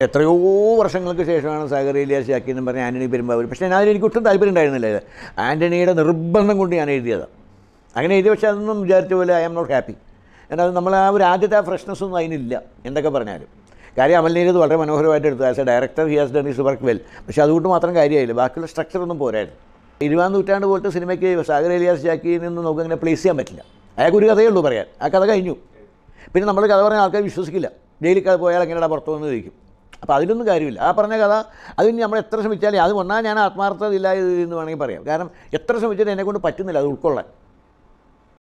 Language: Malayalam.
എത്രയോ വർഷങ്ങൾക്ക് ശേഷമാണ് സാഗർ ഇലിയാസ് ഷാക്കി എന്ന് പറഞ്ഞ ആൻ്റണി പെരുമ്പാവൂർ പക്ഷേ ഞാൻ എനിക്ക് ഒട്ടും താല്പര്യം ഉണ്ടായിരുന്നില്ല ഇത് ആൻ്റണിയുടെ നിർബന്ധം കൊണ്ട് ഞാൻ എഴുതിയതാണ് അങ്ങനെ എഴുതിയ പക്ഷേ അതൊന്നും വിചാരിച്ച പോലെ ഐ എം നോട്ട് ഹാപ്പി എന്നാൽ നമ്മൾ ആ ഒരു ആദ്യത്തെ ആ ഫ്രഷ്നെസ് ഒന്നും അതിനില്ല എന്തൊക്കെ പറഞ്ഞാലും കാര്യം അമലിനീര് ഇത് വളരെ മനോഹരമായിട്ട് എടുത്തു as a director he has done his work well പക്ഷേ അതുകൊണ്ട് മാത്രം കാര്യമായില്ല ബാക്കിയുള്ള സ്ട്രക്ചർ ഒന്നും പോരായിരുന്നു ഇരുപതാം നൂറ്റാണ്ട് പോലത്തെ സിനിമയ്ക്ക് സാഗർ ഇലിയാസ് ഷാക്കിയിൽ നിന്ന് നമുക്ക് അങ്ങനെ പ്ലേസ് ചെയ്യാൻ പറ്റില്ല അയാൾക്ക് ഒരു കഥയേ ഉള്ളൂ പറയാൻ ആ കഥ കഴിഞ്ഞു പിന്നെ നമ്മൾ കഥ പറഞ്ഞ ആൾക്കാർ വിശ്വസിക്കില്ല ജയിലിൽ പോയാൽ എങ്ങനെയാണ് പുറത്തു വന്ന് ചോദിക്കും അപ്പോൾ അതിലൊന്നും കാര്യമില്ല ആ പറഞ്ഞ കഥ അത് ഇനി നമ്മൾ എത്ര ശ്രമിച്ചാലും അത് ഒന്നാ ഞാൻ ആത്മാർത്ഥത ഇല്ല എന്ന് വേണമെങ്കിൽ പറയാം കാരണം എത്ര ശ്രമിച്ചാലും എന്നെക്കൊണ്ട് പറ്റുന്നില്ല അത് ഉൾക്കൊള്ളാൻ